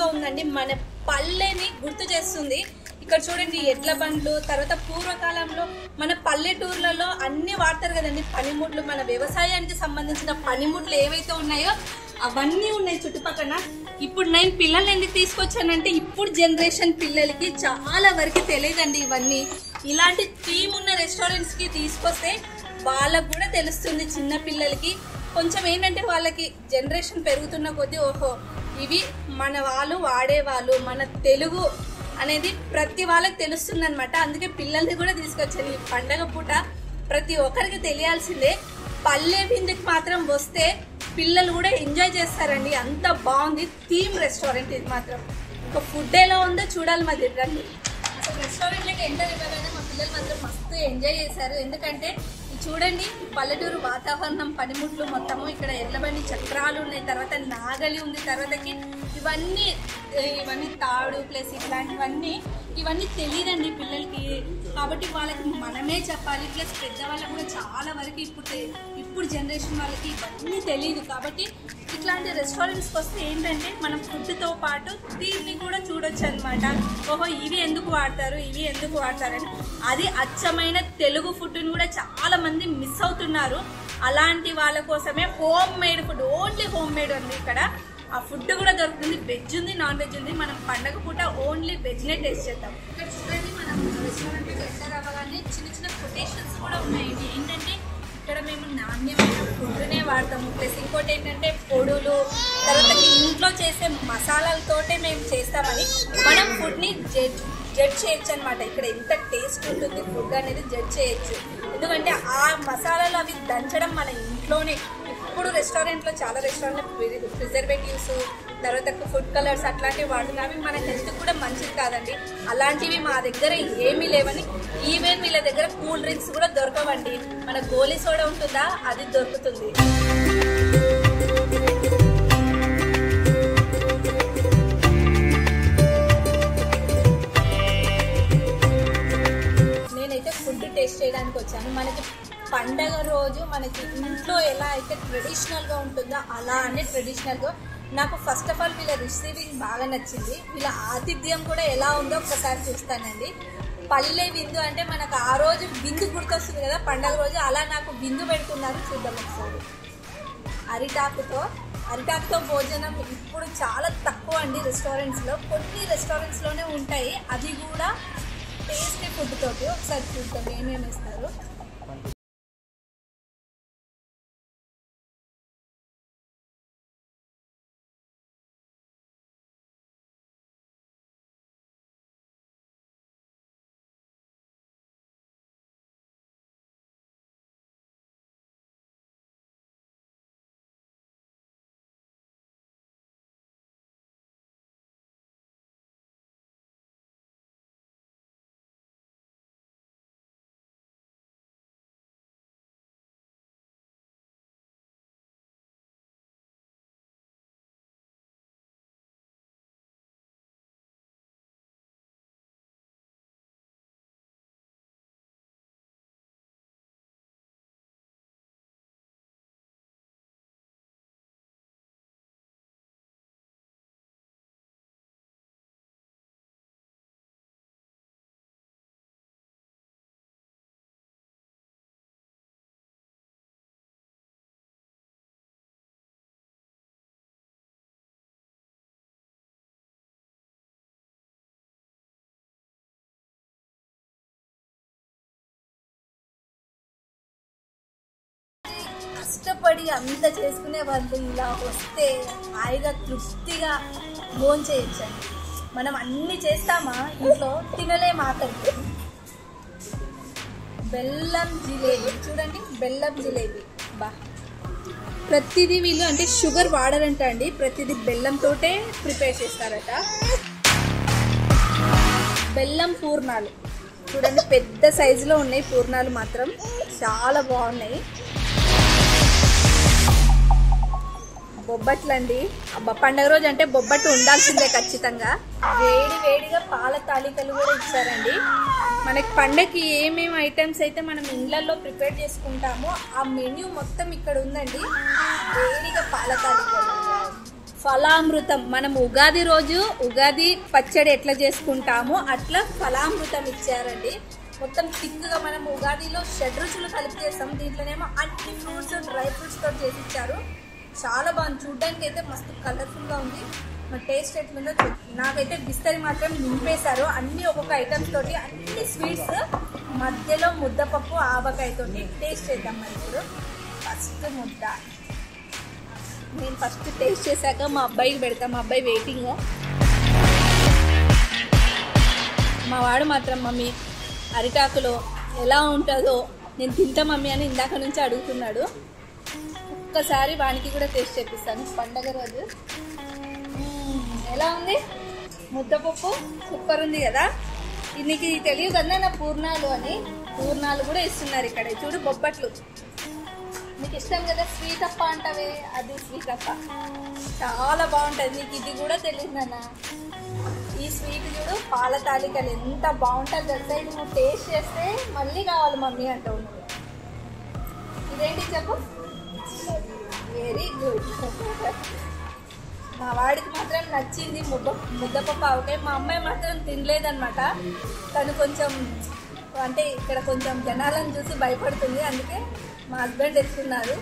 ఉందండి మన పల్లెని గుర్తు చేస్తుంది ఇక్కడ చూడండి ఎడ్ల బండ్లు తర్వాత పూర్వకాలంలో మన పల్లెటూర్లలో అన్ని వాడతారు కదండి పనిముట్లు మన వ్యవసాయానికి సంబంధించిన పనిముట్లు ఏవైతే ఉన్నాయో అవన్నీ ఉన్నాయి చుట్టుపక్కల ఇప్పుడు నేను పిల్లల్ని ఎందుకు తీసుకొచ్చానంటే ఇప్పుడు జనరేషన్ పిల్లలకి చాలా వరకు తెలియదండి ఇవన్నీ ఇలాంటి థీమ్ ఉన్న రెస్టారెంట్స్ కి తీసుకొస్తే వాళ్ళకు కూడా తెలుస్తుంది చిన్న పిల్లలకి కొంచెం ఏంటంటే వాళ్ళకి జనరేషన్ పెరుగుతున్న కొద్దీ ఓహో ఇవి మన వాళ్ళు వాడేవాళ్ళు మన తెలుగు అనేది ప్రతి వాళ్ళకి తెలుస్తుంది అనమాట అందుకే పిల్లల్ని కూడా తీసుకొచ్చాను ఈ పండగ పూట ప్రతి ఒక్కరికి తెలియాల్సిందే పల్లె విందుకి మాత్రం వస్తే పిల్లలు కూడా ఎంజాయ్ చేస్తారండి అంత బాగుంది థీమ్ రెస్టారెంట్ ఇది మాత్రం ఇంకా ఫుడ్ ఎలా ఉందో చూడాలి మాది రండి అసలు రెస్టారెంట్లోకి ఎంటర్ ఇవ్వగానే మా పిల్లలు మాత్రం మస్తు ఎంజాయ్ చేశారు ఎందుకంటే ఇది చూడండి ఈ పల్లెటూరు వాతావరణం పనిముట్లు మొత్తము ఇక్కడ ఎడ్లబండి చక్రాలు ఉన్నాయి తర్వాత నాగలి ఉంది తర్వాతకి ఇవన్నీ ఏ, ఇవన్నీ తాడు ప్లస్ ఇట్లాంటివన్నీ ఇవన్నీ తెలియదండి పిల్లలకి కాబట్టి వాళ్ళకి మనమే చెప్పాలి ప్లస్ పెద్దవాళ్ళకి కూడా చాలా వరకు ఇప్పుడు తె- ఇప్పుడు జనరేషన్ వాళ్ళకి ఇవన్నీ తెలియదు కాబట్టి ఇట్లాంటి రెస్టారెంట్స్కి వస్తే ఏంటంటే మనం ఫుడ్తో పాటు దీన్ని కూడా చూడొచ్చు అనమాట ఓహో ఇవి ఎందుకు వాడతారు ఇవి ఎందుకు వాడతారని అది అచ్చమైన తెలుగు ఫుడ్ని కూడా చాలా మంది మిస్ అవుతున్నారు అలాంటి వాళ్ళ కోసమే home made food only home made ఉంది ఇక్కడ ఆ ఫుడ్ కూడా దొరుకుతుంది వెజ్ ఉంది నాన్ వెజ్ ఉంది మనం పండగ పూట ఓన్లీ వెజ్నే టేస్ట్ చేద్దాం ఇక్కడ చూడండి మనం రెస్టారెంట్కి ఎంటర్ అవ్వగానే చిన్న చిన్న కొటేషన్స్ కూడా ఉన్నాయండి ఏంటంటే ఇక్కడ మేము నాణ్యమైన ఫుడ్నే వాడతాము ప్లస్ ఇంకోటి ఏంటంటే పొడులు తర్వాత ఇంట్లో చేసే మసాలాలతోటే మేము చేస్తామని మనం ఫుడ్ని జడ్జ్ జడ్జ్ చేయొచ్చు అనమాట ఇక్కడ ఎంత టేస్ట్ ఉంటుంది ఫుడ్ అనేది జడ్జ్ చేయొచ్చు ఎందుకంటే ఆ మసాలాలు అవి దంచడం మన ఇంట్లోనే ఇప్పుడు రెస్టారెంట్లో చాలా రెస్టారెంట్లో ప్రిజర్వేటివ్స్ తర్వాత ఫుడ్ కలర్స్ అట్లాంటివి వాడుతున్నా అవి మన హెల్త్ కూడా మంచిది కాదండి అలాంటివి మా దగ్గర ఏమీ లేవని ఈవెన్ వీళ్ళ దగ్గర కూల్ డ్రింక్స్ కూడా దొరకవండి మన గోలీ సోడా ఉంటుందా అది దొరుకుతుంది నేనైతే ఫుడ్ టేస్ట్ చేయడానికి వచ్చాను మనకి పండగ రోజు మనకి ఇంట్లో ఎలా అయితే ట్రెడిషనల్గా ఉంటుందో అలానే ట్రెడిషనల్గా నాకు ఫస్ట్ ఆఫ్ ఆల్ వీళ్ళ రిసీవింగ్ బాగా నచ్చింది వీళ్ళ ఆతిథ్యం కూడా ఎలా ఉందో ఒకసారి చూస్తానండి పల్లె విందు అంటే మనకు ఆ రోజు విందు గుర్తొస్తుంది కదా పండగ రోజు అలా నాకు విందు పెడుతున్నారు చూద్దాం ఒకసారి అరిటాకుతో అరిటాకుతో భోజనం ఇప్పుడు చాలా తక్కువ అండి రెస్టారెంట్స్లో కొన్ని రెస్టారెంట్స్లోనే ఉంటాయి అది కూడా టేస్టీ ఫుడ్ తోటి ఒకసారి చూద్దాం ఏమేమి ఇస్తారు కష్టపడి అంత చేసుకునే వాళ్ళు ఇలా వస్తే హాయిగా తృప్తిగా భోజనం చేయొచ్చండి మనం అన్ని చేస్తామా ఇంట్లో తినలేం ఆఖరికి బెల్లం జిలేబీ చూడండి బెల్లం జిలేబీ బా ప్రతిదీ వీళ్ళు అంటే షుగర్ వాడరంట అండి ప్రతిదీ బెల్లంతోటే ప్రిపేర్ చేస్తారట బెల్లం పూర్ణాలు చూడండి పెద్ద సైజులో ఉన్నాయి పూర్ణాలు మాత్రం చాలా బాగున్నాయి బొబ్బట్లండి అబ్బా పండగ రోజు అంటే బొబ్బట్టు ఉండాల్సిందే ఖచ్చితంగా వేడి వేడిగా పాల తాలికలు కూడా ఇచ్చారండి మనకి పండగకి ఏమేమి ఐటమ్స్ అయితే మనం ఇళ్ళల్లో ప్రిపేర్ చేసుకుంటామో ఆ మెన్యూ మొత్తం ఇక్కడ ఉందండి వేడిగా పాల తాలికలు ఫలామృతం మనం ఉగాది రోజు ఉగాది పచ్చడి ఎట్లా చేసుకుంటామో అట్లా ఫలామృతం ఇచ్చారండి మొత్తం థిక్గా మనం ఉగాదిలో షడ్ రుచులు కలిపి చేస్తాం దీంట్లోనేమో అన్ని ఫ్రూట్స్ డ్రై ఫ్రూట్స్ తోటి చేసి ఇచ్చారు చాలా బాగుంది చూడడానికి అయితే మస్తు కలర్ఫుల్గా ఉంది మరి టేస్ట్ ఎట్లుందో చూ- నాకైతే బిస్తరి మాత్రం నింపేశారు అన్ని ఒక్కొక్క ఐటమ్స్ తోటి అన్ని స్వీట్స్ మధ్యలో ముద్దపప్పు ఆవకాయ తోటి టేస్ట్ చేద్దాం మరి ఇప్పుడు ఫస్ట్ ముద్ద నేను ఫస్ట్ టేస్ట్ చేశాక మా అబ్బాయికి పెడతా మా అబ్బాయి వెయిటింగ్ మా వాడు మాత్రం మమ్మీ అరిటాకులో ఎలా ఉంటుందో నేను తింటా మమ్మీ అని ఇందాక నుంచి అడుగుతున్నాడు ఒక్కసారి వానికి కూడా టేస్ట్ చేపిస్తాను పండగ రోజు మ్మ్, ఎలా ఉంది ముద్దపప్పు సూపర్ ఉంది కదా ఇది నీకు ఇది తెలియదు కదా నా పూర్ణాలు అని పూర్ణాలు కూడా ఇస్తున్నారు ఇక్కడ చూడు బొబ్బట్లు నీకు ఇష్టం కదా స్వీట్ అప్ప అంటవే అది స్వీట్ అప్ప చాలా బాగుంటుంది నీకు ఇది కూడా తెలియదు నాన్న ఈ స్వీట్ చూడు పాల తాలికలు ఎంత బాగుంటుంది తెలుసా ఇది నువ్వు టేస్ట్ చేస్తే మళ్ళీ కావాలి మమ్మీ అంటావు నువ్వు ఇదేంటి చెప్పు వెరీ గుడ్ మా వాడికి మాత్రం నచ్చింది ముద్ద ముద్దపప్పు ఆవకాయ మా అమ్మాయి మాత్రం తినలేదన్నమాట తను కొంచెం అంటే ఇక్కడ కొంచెం జనాలను చూసి భయపడుతుంది అందుకే మా హస్బెండ్ ఎత్తున్నారు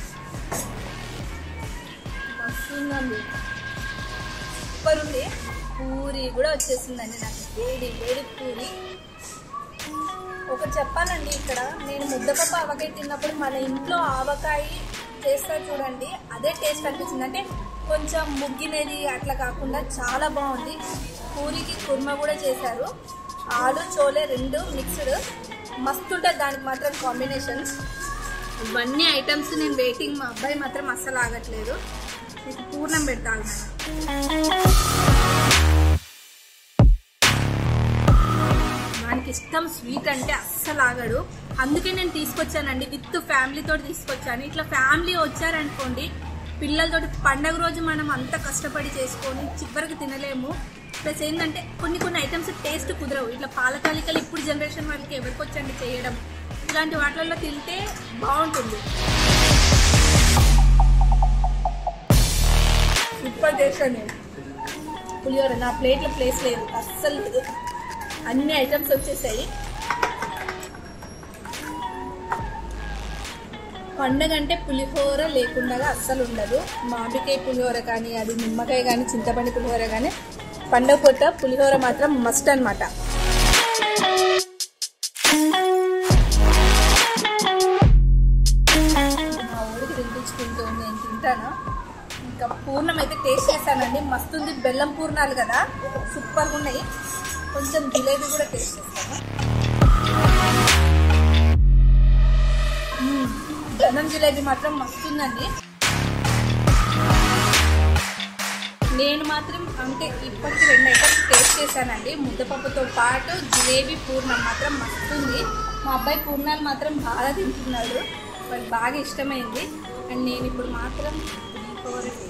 మస్తు ఉందండి సూపర్ ఉంది పూరి కూడా వచ్చేసిందండి నాకు వేడి వేడి పూరి ఒకటి చెప్పాలండి ఇక్కడ నేను ముద్దపప్పు ఆవకాయ తిన్నప్పుడు మన ఇంట్లో ఆవకాయ చేస్తారు చూడండి అదే టేస్ట్ అనిపించింది అంటే కొంచెం ముగ్గినది అట్లా కాకుండా చాలా బాగుంది పూరికి కుర్మ కూడా చేశారు ఆలు చోలే రెండు మిక్స్డ్ మస్తు ఉంటుంది దానికి మాత్రం కాంబినేషన్ ఇవన్నీ ఐటమ్స్ నేను వెయిటింగ్ మా అబ్బాయి మాత్రం అస్సలు ఆగట్లేదు మీకు పూర్ణం పెడతాను నేను వానికి ఇష్టం స్వీట్ అంటే అస్సలు ఆగడు అందుకే నేను తీసుకొచ్చానండి విత్ ఫ్యామిలీతో తీసుకొచ్చాను ఇట్లా ఫ్యామిలీ వచ్చారనుకోండి పిల్లలతోటి పండగ రోజు మనం అంత కష్టపడి చేసుకొని చివరికి తినలేము ప్లస్ ఏంటంటే కొన్ని కొన్ని ఐటమ్స్ టేస్ట్ కుదరవు ఇట్లా పాల తాలికలు ఇప్పుడు జనరేషన్ వాళ్ళకి ఎవరికి వచ్చండి చేయడం ఇలాంటి వాటిల్లో తింటే బాగుంటుంది సూపర్ చేశాను నేను పులిహోర నా ప్లేట్లో ప్లేస్ లేదు అస్సలు లేదు అన్ని ఐటమ్స్ వచ్చేసాయి పండగ అంటే పులిహోర లేకుండా అస్సలు ఉండదు మామిడికాయ పులిహోర కానీ అది నిమ్మకాయ కానీ చింతపండు పులిహోర కానీ పండగ పూట పులిహోర మాత్రం మస్ట్ అనమాట మా ఊరికి తినిపించుకుంటూ నేను తింటాను ఇంకా పూర్ణం అయితే టేస్ట్ చేశానండి మస్తు ఉంది బెల్లం పూర్ణాలు కదా సూపర్గా ఉన్నాయి కొంచెం జిలేబీ కూడా టేస్ట్ చేస్తాను మ్మ్. బెల్లం జిలేబీ మాత్రం మస్తు ఉందండి నేను మాత్రం అంటే ఇప్పటికి రెండు ఐటమ్స్ టేస్ట్ చేశానండి ముద్దపప్పుతో పాటు జిలేబీ పూర్ణం మాత్రం మస్తు ఉంది మా అబ్బాయి పూర్ణాలు మాత్రం బాగా తింటున్నాడు వాళ్ళకి బాగా ఇష్టమైంది అండ్ నేను ఇప్పుడు మాత్రం పులిహోర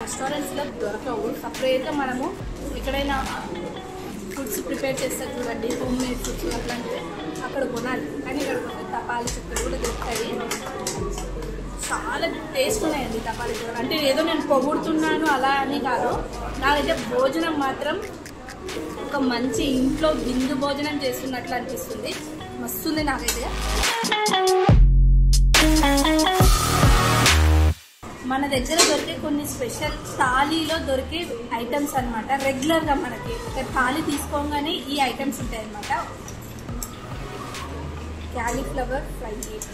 రెస్టారెంట్స్లో దొరకవు సపరేట్గా మనము ఎక్కడైనా ఫుడ్స్ ప్రిపేర్ చేస్తారు చూడండి హోమ్ మేడ్ ఫుడ్స్ అట్లాంటివి అక్కడ కొనాలి కానీ ఇక్కడ కొంచెం తపాలి చుక్కలు కూడా దొరుకుతాయి చాలా టేస్ట్ ఉన్నాయండి తపాలి చుక్కలు అంటే ఏదో నేను పొగుడుతున్నాను అలా అని కాదు నాకైతే భోజనం మాత్రం ఒక మంచి ఇంట్లో విందు భోజనం చేస్తున్నట్లు అనిపిస్తుంది మస్తుంది నాకైతే మన దగ్గర దొరికే కొన్ని స్పెషల్ థాలీలో దొరికే ఐటమ్స్ అనమాట రెగ్యులర్గా మనకి ఒక థాలీ తీసుకోగానే ఈ ఐటమ్స్ ఉంటాయి అనమాట క్యాలీఫ్లవర్ ఫ్రై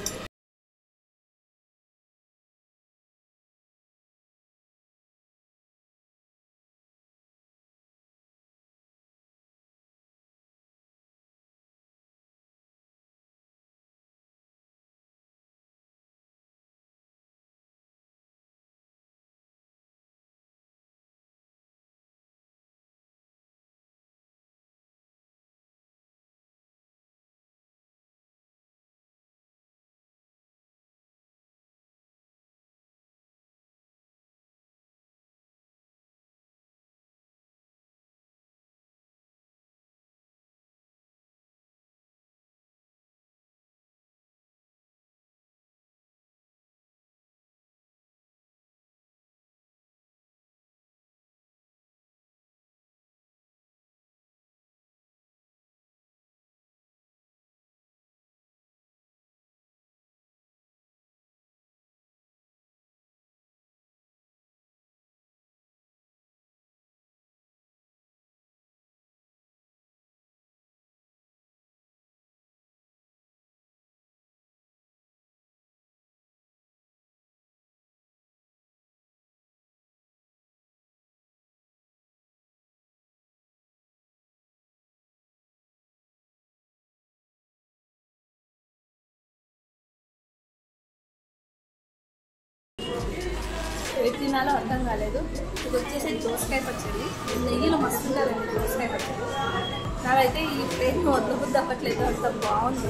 ఏది తినాలో అర్థం కాలేదు ఇది వచ్చేసి దోసకాయ పచ్చడి నెయ్యిలో మస్తు ఉంటుందండి దోసకాయ పచ్చడి నాకైతే ఈ ప్లేట్ వద్ద బుద్ధి అవ్వట్లేదు అంత బాగుంది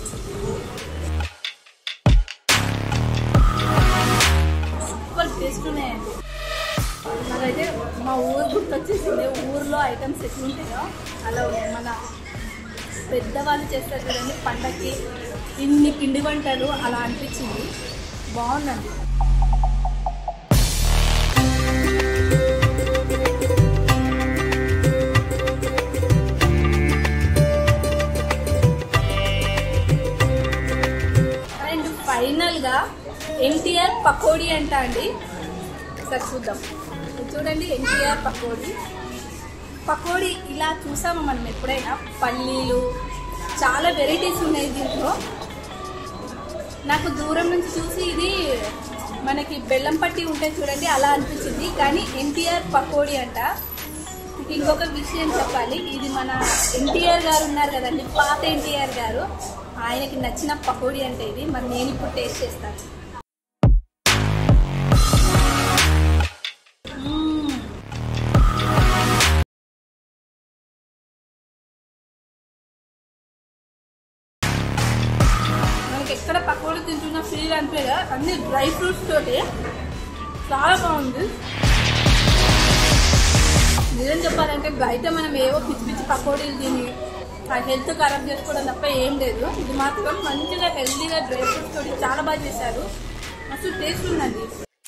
సూపర్ టేస్ట్ ఉన్నాయండి నాకైతే మా ఊరు గుర్తొచ్చేసింది ఊర్లో ఐటమ్స్ ఎట్లుంటాయో అలా ఉన్నాయి మన పెద్దవాళ్ళు చేస్తారు కదండి పండగకి ఇన్ని పిండి వంటలు అలా అనిపించింది బాగుందండి అండ్ ఫైనల్గా ఎన్టీఆర్ పకోడీ అంట అండి ఒకసారి చూద్దాం ఇది చూడండి ఎన్టీఆర్ పకోడీ పకోడీ ఇలా చూసాము మనం ఎప్పుడైనా పల్లీలు చాలా వెరైటీస్ ఉన్నాయి దీంట్లో నాకు దూరం నుంచి చూసి ఇది మనకి బెల్లం పట్టి ఉంటాయి చూడండి అలా అనిపించింది కానీ ఎన్టీఆర్ పకోడీ అంట ఇంకొక విషయం చెప్పాలి ఇది మన ఎన్టీఆర్ గారు ఉన్నారు కదండి పాత ఎన్టీఆర్ గారు ఆయనకి నచ్చిన పకోడీ అంటే ఇది మరి నేను ఇప్పుడు టేస్ట్ చేస్తాను మ్మ్. మనకి ఎక్కడ పకోడీ తింటున్న ఫీల్ అనిపించదా అన్ని డ్రై ఫ్రూట్స్ తోటి చాలా బాగుంది నిజం చెప్పాలంటే బయట మనం ఏవో పిచ్చి పిచ్చి పకోడీలు తిని ఆ హెల్త్ ఖరాబ్ చేసుకోవడం తప్ప ఏం లేదు ఇది మాత్రం మంచిగా హెల్తీగా డ్రై ఫ్రూట్స్ తోటి చాలా బాగా చేశారు మస్తు టేస్ట్ ఉందండి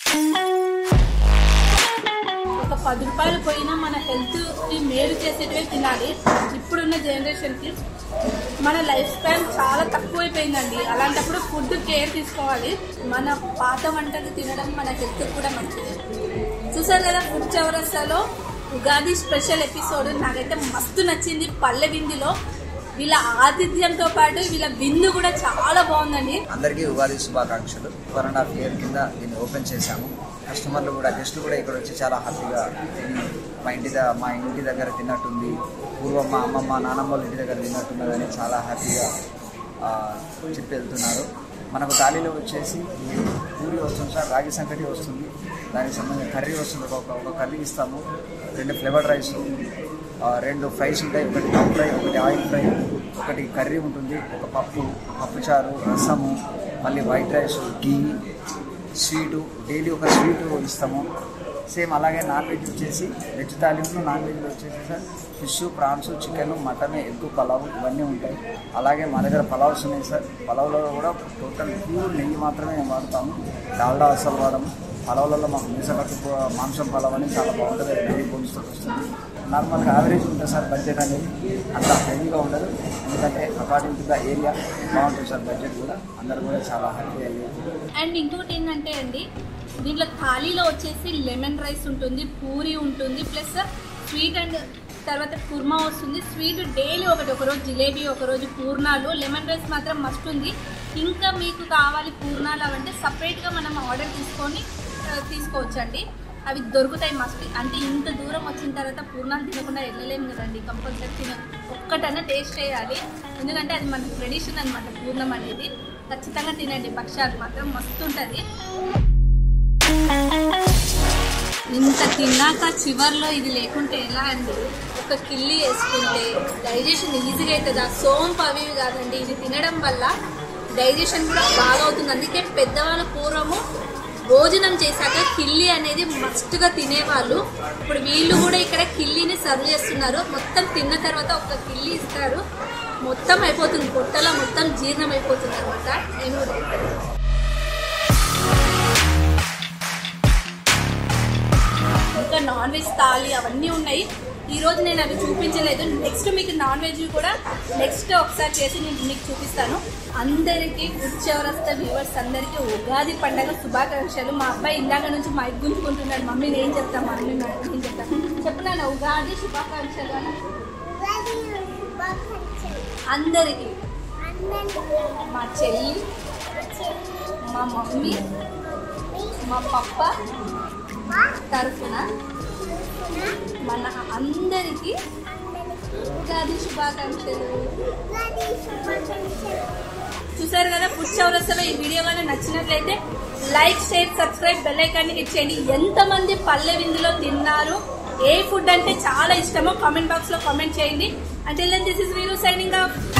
ఒక పది రూపాయలు పోయినా మన హెల్త్కి మేలు చేసేటివే తినాలి ఇప్పుడున్న జనరేషన్కి మన లైఫ్ స్పాన్ చాలా తక్కువైపోయిందండి అలాంటప్పుడు ఫుడ్ కేర్ తీసుకోవాలి మన పాత వంటలు తినడం మన హెల్త్ కూడా మంచిది చూసారు కదా ఫుడ్ చౌరస్తాలో ఉగాది స్పెషల్ ఎపిసోడ్ నాకైతే మస్తు నచ్చింది పల్లె విందులో వీళ్ళ ఆతిథ్యంతో పాటు వీళ్ళ విందు కూడా చాలా బాగుందండి అందరికీ ఉగాది శుభాకాంక్షలు వన్ అండ్ హాఫ్ ఇయర్ కింద దీన్ని ఓపెన్ చేశాము కస్టమర్లు కూడా గెస్టులు కూడా ఇక్కడ వచ్చి చాలా హ్యాపీగా తిని మా ఇంటి ద- మా ఇంటి దగ్గర తిన్నట్టుంది పూర్వం మా అమ్మమ్మ నానమ్మ వాళ్ళ ఇంటి దగ్గర తిన్నట్టున్నదని చాలా హ్యాపీగా ఆ, చెప్పి వెళ్తున్నారు మనకు థాలీలో వచ్చేసి పూరి వస్తుంది సార్ రాగి సంకటి వస్తుంది దానికి సంబంధించిన కర్రీ వస్తుంది ఒక ఒక కర్రీ ఇస్తాము రెండు ఫ్లేవర్డ్ రైస్ ఆ, రెండు ఫ్రైస్ ఉంటాయి ఒకటి డౌన్ ఫ్రై ఒకటి ఆయిల్ ఫ్రై ఒకటి కర్రీ ఉంటుంది ఒక పప్పు పప్పుచారు రసము మళ్ళీ white rice ghee sweet daily ఒక స్వీటు ఇస్తాము సేమ్ అలాగే నాన్ వెజ్ వచ్చేసి వెజ్ థాలీలో నాన్ వెజ్లో వచ్చేసి sir fish prawns chicken mutton egg pulao ఇవన్నీ ఉంటాయి అలాగే మా దగ్గర పలావ్స్ ఉన్నాయి సార్ పలావ్లో కూడా టోటల్ ప్యూర్ నెయ్యి మాత్రమే మేము వాడతాము డాల్డా అసలు వాడము పలావులలో మాకు మీసకట్టు ప- మాంసం పలావ్ అని చాలా బాగుంటుంది నెయ్యి బోన్స్తో వస్తుంది నార్మల్గా యావరేజ్ ఉంటుంది సార్ బడ్జెట్ అనేది అంత హెవీగా ఉండదు ఎందుకంటే అకార్డింగ్ టు ద ఏరియా బాగుంటుంది సార్ బడ్జెట్ కూడా అందరూ కూడా చాలా హ్యాపీ అయ్యేది అండ్ ఇంకొకటి ఏంటంటే అండి దీంట్లో థాలీలో వచ్చేసి లెమన్ రైస్ ఉంటుంది పూరి ఉంటుంది ప్లస్ స్వీట్ అండ్ తర్వాత కుర్మా వస్తుంది స్వీట్ డైలీ ఒకటి ఒకరోజు జిలేబీ ఒకరోజు పూర్ణాలు లెమన్ రైస్ మాత్రం మస్ట్ ఉంది ఇంకా మీకు కావాలి పూర్ణాలు అవంటే సపరేట్గా మనం ఆర్డర్ తీసుకొని ఆ, తీసుకోవచ్చండి అవి దొరుకుతాయి మస్ట్ అంటే ఇంత దూరం వచ్చిన తర్వాత పూర్ణాలు తినకుండా వెళ్ళలేము కదండి కంపల్సరీ తిన ఒక్కటన్నా టేస్ట్ చేయాలి ఎందుకంటే అది మన ట్రెడిషన్ అనమాట పూర్ణం అనేది ఖచ్చితంగా తినండి భక్ష్యాలు మాత్రం మస్తు ఉంటుంది ఇంత తిన్నాక చివర్లో ఇది లేకుంటే ఎలా అండి ఒక కిల్లి వేసుకుంటే డైజెషన్ ఈజీగా అవుతుంది ఆ సోంపు అవి ఇవి కాదండి ఇది తినడం వల్ల డైజెషన్ కూడా బాగా అవుతుంది అందుకే పెద్దవాళ్ళు పూర్వము భోజనం చేశాక కిల్లి అనేది మస్ట్గా తినేవాళ్ళు ఇప్పుడు వీళ్ళు కూడా ఇక్కడ కిల్లిని సర్వ్ చేస్తున్నారు మొత్తం తిన్న తర్వాత ఒక కిల్లి ఇస్తారు మొత్తం అయిపోతుంది పొట్టలో మొత్తం జీర్ణం అయిపోతుంది అనమాట నేను కూడా ఇంకా నాన్ వెజ్ థాలి అవన్నీ ఉన్నాయి ఈ రోజు నేను అవి చూపించలేదు నెక్స్ట్ మీకు నాన్ వెజ్ కూడా నెక్స్ట్ ఒకసారి చేసి నేను మీకు చూపిస్తాను అందరికీ ఉచ్చవరస్త వ్యూవర్స్ అందరికీ ఉగాది పండగ శుభాకాంక్షలు మా అబ్బాయి ఇందాక నుంచి మా గుంజుకుంటున్నాడు మమ్మీ నేను చెప్తాను మమ్మీ నేను చెప్తాను చెప్తున్నాను ఉగాది శుభాకాంక్షలు అని అందరికీ మా చెల్లి మా మమ్మీ మా పప్ప తరఫున మన అందరికీ ఉగాది శుభాకాంక్షలు చూసారు కదా ఫుడ్ చౌరస్తలో ఈ వీడియో కానీ నచ్చినట్లయితే లైక్ షేర్ సబ్స్క్రైబ్ బెల్ ఐకాన్ని హిట్ చేయండి ఎంతమంది పల్లె విందులో తిన్నారు ఏ ఫుడ్ అంటే చాలా ఇష్టమో కామెంట్ బాక్స్ లో కామెంట్ చేయండి అంటే దిస్ ఇస్ వీరు సైనింగ్ ఆఫ్